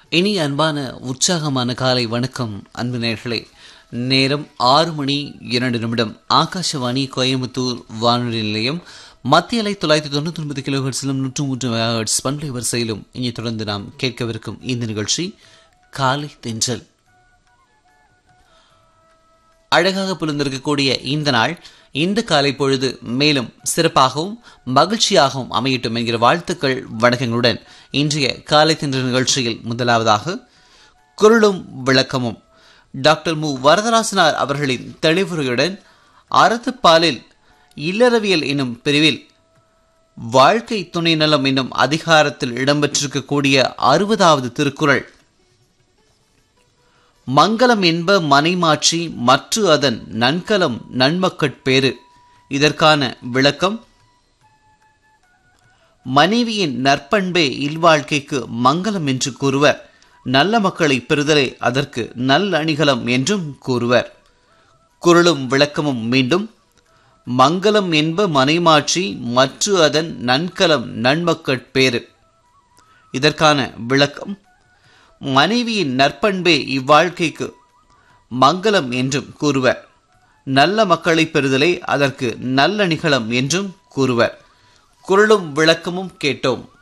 இனி அன்பான உற்சாகமான காலை வணக்கம் அன்பு நேர்களே நேரம் ஆறு மணி இரண்டு நிமிடம் ஆகாஷவாணி கோயம்புத்தூர் வானொலி நிலையம் மத்திய அலை தொள்ளாயிரத்தி தொண்ணூத்தி ஒன்பது கிலோ ஹெர்ட்ஸிலும் நூற்று மூன்று மெகாஹெர்ட்ஸ் பண்பலை வரிசையிலும் இனி தொடர்ந்து நாம் கேட்கவிருக்கும் இந்த நிகழ்ச்சி காலை தென்றல் அழகாக புரிந்திருக்கக்கூடிய இந்த நாள் இந்த காலை பொழுது மேலும் சிறப்பாகவும் மகிழ்ச்சியாகவும் அமையட்டும் என்கிற வாழ்த்துக்கள் வணக்கங்களுடன் இன்றைய காலை தின்ற நிகழ்ச்சியில் முதலாவதாக குரலும் விளக்கமும் டாக்டர் மு வரதராசனார் அவர்களின் தெளிவுரையுடன் அறத்துப்பாலில் இல்லறவியல் என்னும் பிரிவில் வாழ்க்கை துணை நலம் என்னும் அதிகாரத்தில் இடம்பெற்றிருக்கக்கூடிய அறுபதாவது திருக்குறள் மங்களம் என்ப மனைமாட்சி மற்ற அதன் நன்கலம் நன்மக்கட்பேறு இதற்கான விளக்கம் மனைவியின் நற்பண்பே இல்வாழ்க்கைக்கு மங்களம் என்று கூறுவர் நல்ல மக்களை பெறுதலே அதற்கு நல்லணிகலம் என்றும் கூறுவர் குரலும் விளக்கமும் மீண்டும் மங்களம் என்ப மனைமாட்சி மற்ற அதன் நன்கலம் நன்மக்கட்பேறு இதற்கான விளக்கம் மனைவியின் நற்பண்பே இவ்வாழ்க்கைக்கு மங்களம் என்றும் கூறுவர் நல்ல மக்களை பெறுதலே அதற்கு நல்ல நிகழம் என்றும் கூறுவர் குரலும் விளக்கமும் கேட்டோம்